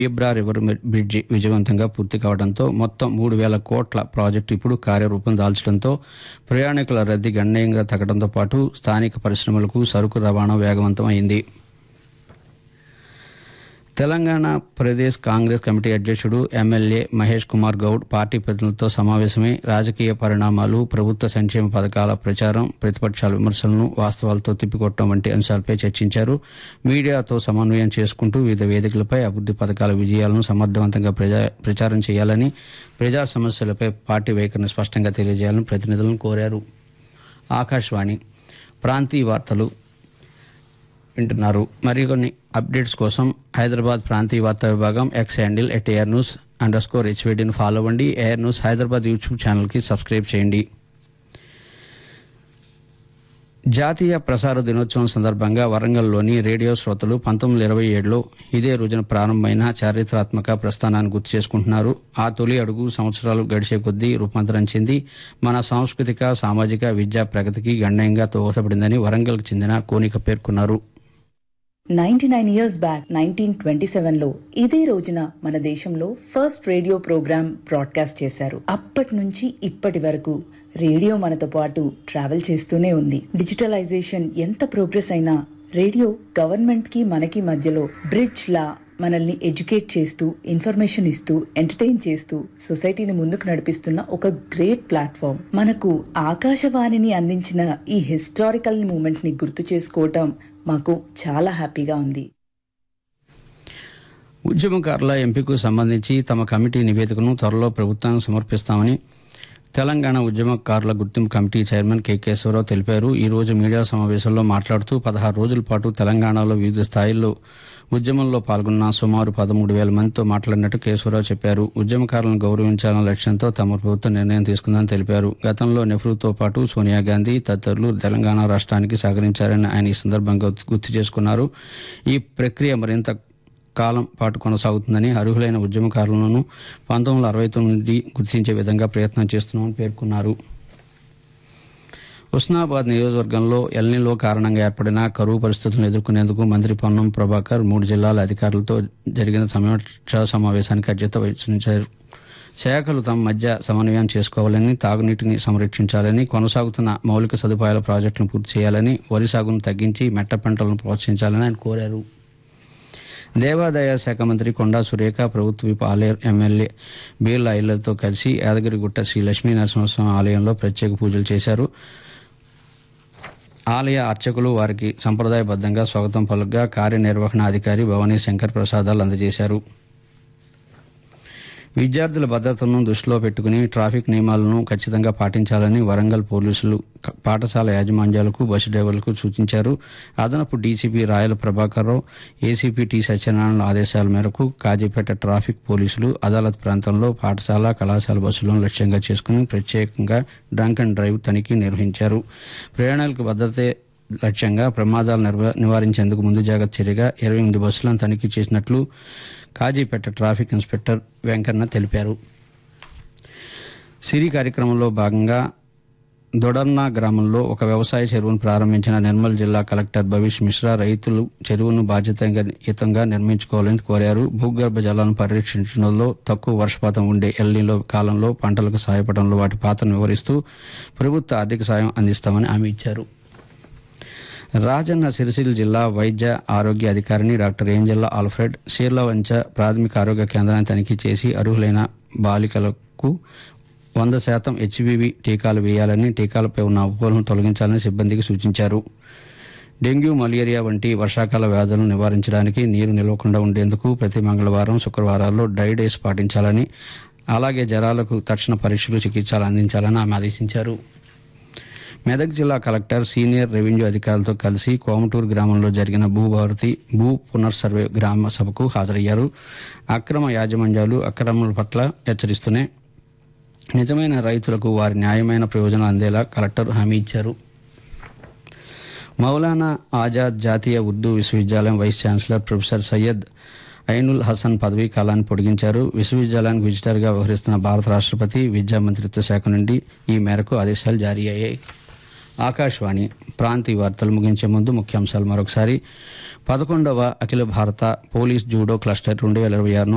ఇబ్రా river bridge విజయవంతంగా పూర్తి కావడంతో మొత్తం మూడు వేల కోట్ల ప్రాజెక్టు ఇప్పుడు కార్యరూపం దాల్చడంతో ప్రయాణికుల రద్దీ గణనీయంగా తగ్గడంతో పాటు స్థానిక పరిశ్రమలకు సరుకు రవాణా వేగవంతం అయింది తెలంగాణ ప్రదేశ్ కాంగ్రెస్ కమిటీ అధ్యక్షుడు ఎమ్మెల్యే మహేష్ కుమార్ గౌడ్ పార్టీ ప్రతినిధులతో సమావేశమై రాజకీయ పరిణామాలు ప్రభుత్వ సంక్షేమ పథకాల ప్రచారం ప్రతిపక్షాల విమర్శలను వాస్తవాలతో తిప్పికొట్టడం వంటి అంశాలపై చర్చించారు మీడియాతో సమన్వయం చేసుకుంటూ వివిధ వేదికలపై అభివృద్ది పథకాల విజయాలను సమర్థవంతంగా ప్రజా- ప్రచారం చేయాలని ప్రజా సమస్యలపై పార్టీ వైఖరిని స్పష్టంగా తెలియజేయాలని ప్రతినిధులను కోరారు ఆకాశవాణి ప్రాంతీయ వార్తలు వింటున్నారు మరికొన్ని అప్డేట్స్ కోసం హైదరాబాద్ ప్రాంతీయ వార్తా విభాగం X handle at Air News underscore హెచ్వేడిని ఫాలో అవ్వండి ఎయిర్ న్యూస్ హైదరాబాద్ యూట్యూబ్ ఛానల్కి సబ్స్క్రైబ్ చేయండి జాతీయ ప్రసార దినోత్సవం సందర్భంగా వరంగల్లోని రేడియో శ్రోతలు పంతొమ్మిది ఇరవై ఏడులో ఇదే రోజున ప్రారంభమైన చారిత్రాత్మక ప్రస్థానాన్ని గుర్తు చేసుకుంటున్నారు ఆ తొలి అడుగు సంవత్సరాలు గడిచే కొద్దీ రూపాంతరం చెంది మన సాంస్కృతిక సామాజిక విద్యా ప్రగతికి గణనీయంగా దోహదపడిందని వరంగల్కు చెందిన కోనిక పేర్కొన్నారు ninety nine years back nineteen twenty seven లో ఇదే రోజున మన దేశంలో ఫస్ట్ రేడియో ప్రోగ్రామ్ బ్రాడ్కాస్ట్ చేశారు అప్పటి నుంచి ఇప్పటి వరకు రేడియో మనతో పాటు ట్రావెల్ చేస్తూనే ఉంది డిజిటలైజేషన్ ఎంత ప్రోగ్రెస్ అయినా రేడియో గవర్నమెంట్ కి మనకి మధ్యలో బ్రిడ్జ్ లా మనల్ని ఎడ్యుకేట్ చేస్తూ ఇన్ఫర్మేషన్ ఇస్తూ ఎంటర్టైన్ చేస్తూ సొసైటీని ముందుకు నడిపిస్తున్న ఒక గ్రేట్ ప్లాట్ఫామ్ మనకు ఆకాశవాణిని అందించిన ఈ హిస్టారికల్ మూమెంట్ ని గుర్తు చేసుకోవటం మాకు చాలా హ్యాపీగా ఉంది ఉద్యమకారుల ఎంపికకు సంబంధించి తమ కమిటీ నివేదికను త్వరలో ప్రభుత్వానికి సమర్పిస్తామని తెలంగాణ ఉద్యమకారుల గుర్తింపు కమిటీ చైర్మన్ కె కేశవరావు తెలిపారు ఈ రోజు మీడియా సమావేశంలో మాట్లాడుతూ పదహారు రోజుల పాటు తెలంగాణలో వివిధ స్థాయిల్లో ఉద్యమంలో పాల్గొన్న సుమారు పదమూడు వేల మందితో మాట్లాడినట్టు కేశవరావు చెప్పారు ఉద్యమకారులను గౌరవించాలన్న లక్ష్యంతో తమ ప్రభుత్వం నిర్ణయం తీసుకుందని తెలిపారు గతంలో నెహ్రూతో పాటు సోనియా గాంధీ తదితరులు తెలంగాణ రాష్ట్రానికి సహకరించారని ఆయన ఈ సందర్భంగా గుర్తు చేసుకున్నారు ఈ ప్రక్రియ మరింత కాలం పాటు కొనసాగుతుందని అర్హులైన ఉద్యమకారులను పంతొమ్మిది వందల అరవై తొమ్మిది గుర్తించే విధంగా ప్రయత్నం చేస్తున్నామని పేర్కొన్నారు హుస్నాబాద్ నియోజకవర్గంలో ఎల్నిలో కారణంగా ఏర్పడిన కరువు పరిస్థితులను ఎదుర్కొనేందుకు మంత్రి పొన్నం ప్రభాకర్ మూడు జిల్లాల అధికారులతో జరిగిన సమీక్షా సమావేశానికి అధ్యత వహించారు శాఖలు తమ మధ్య సమన్వయం చేసుకోవాలని తాగునీటిని సంరక్షించాలని కొనసాగుతున్న మౌలిక సదుపాయాల ప్రాజెక్టులను పూర్తి చేయాలని వరి సాగును తగ్గించి మెట్ట పంటలను ప్రోత్సహించాలని ఆయన కోరారు దేవాదాయ శాఖ మంత్రి కొండా సురేఖ ప్రభుత్వ విప్ ఆలయ ఎమ్మెల్యే బీర్ల ఐలతో కలిసి యాదగిరిగుట్ట శ్రీ లక్ష్మీ నరసింహస్వామి ఆలయంలో ప్రత్యేక పూజలు చేశారు ఆలయ అర్చకులు వారికి సంప్రదాయబద్ధంగా స్వాగతం పలుగ్గా కార్యనిర్వహణాధికారి భవానీ శంకర్ ప్రసాదాలు అందజేశారు విద్యార్థుల భద్రతను దృష్టిలో పెట్టుకుని ట్రాఫిక్ నియమాలను ఖచ్చితంగా పాటించాలని వరంగల్ పోలీసులు క- పాఠశాల యాజమాన్యాలకు బస్సు డ్రైవర్లకు సూచించారు అదనపు DCP Rayala Prabhakarrao ACP T Satyanarayana ఆదేశాల మేరకు కాజీపేట ట్రాఫిక్ పోలీసులు అదాలత్ ప్రాంతంలో పాఠశాల కళాశాల బస్సులను లక్ష్యంగా చేసుకుని ప్రత్యేకంగా డ్రంక్ అండ్ డ్రైవ్ తనిఖీ నిర్వహించారు ప్రయాణాలకు భద్రతే లక్ష్యంగా ప్రమాదాలు నిర్వ- నివారించేందుకు ముందు జాగ్రత్త చర్యగా ఇరవై ఎనిమిది బస్సులను తనిఖీ చేసినట్లు కాజీపేట ట్రాఫిక్ ఇన్స్పెక్టర్ వెంకన్న తెలిపారు సిరి కార్యక్రమంలో భాగంగా దొడర్నా గ్రామంలో ఒక వ్యవసాయ చెరువును ప్రారంభించిన నిర్మల్ జిల్లా కలెక్టర్ భవిష్ మిశ్రా రైతులు చెరువును బాధ్యతాయుతంగా నిర్మించుకోవాలని కోరారు భూగర్భ జలాలను పరిరక్షించడంలో తక్కువ వర్షపాతం ఉండే ఎల్నీలో కాలంలో పంటలకు సహాయపడంలో వాటి పాత్రను వివరిస్తూ ప్రభుత్వ ఆర్థిక సాయం అందిస్తామని హామీ ఇచ్చారు రాజన్న సిరిసిల్ల జిల్లా వైద్య ఆరోగ్య అధికారిని డాక్టర్ ఏంజెల్లా ఆల్ఫ్రెడ్ శీర్లవంచ ప్రాథమిక ఆరోగ్య కేంద్రాన్ని తనిఖీ చేసి అర్హులైన బాలికలకు వంద శాతం హెచ్వివి టీకాలు వేయాలని టీకాలపై ఉన్న అపోహలను తొలగించాలని సిబ్బందికి సూచించారు డెంగ్యూ మలేరియా వంటి వర్షాకాల వ్యాధులను నివారించడానికి నీరు నిలవకుండా ఉండేందుకు ప్రతి మంగళవారం శుక్రవారాల్లో డ్రై డేస్ పాటించాలని అలాగే జ్వరాలకు తక్షణ పరీక్షలు చికిత్సలు అందించాలని ఆమె ఆదేశించారు మెదక్ జిల్లా కలెక్టర్ సీనియర్ రెవెన్యూ అధికారులతో కలిసి కోమటూరు గ్రామంలో జరిగిన భూభారతి భూ పునర్సర్వే గ్రామ సభకు హాజరయ్యారు అక్రమ యాజమాన్యాలు అక్రమాల పట్ల హెచ్చరిస్తూనే నిజమైన రైతులకు వారి న్యాయమైన ప్రయోజనం అందేలా కలెక్టర్ హామీ ఇచ్చారు మౌలానా ఆజాద్ జాతీయ ఉర్దూ విశ్వవిద్యాలయం vice chancellor professor Syed Ainul Hasan పదవీ కాలాన్ని పొడిగించారు విశ్వవిద్యాలయానికి విజిటర్గా వ్యవహరిస్తున్న భారత రాష్ట్రపతి విద్యా మంత్రిత్వ శాఖ నుండి ఈ మేరకు ఆదేశాలు జారీ అయ్యాయి ఆకాశవాణి ప్రాంతీయ వార్తలు ముగించే ముందు ముఖ్యాంశాలు మరొకసారి పదకొండవ అఖిల భారత పోలీస్ జూడో క్లస్టర్ రెండు వేల ఇరవై ఆరును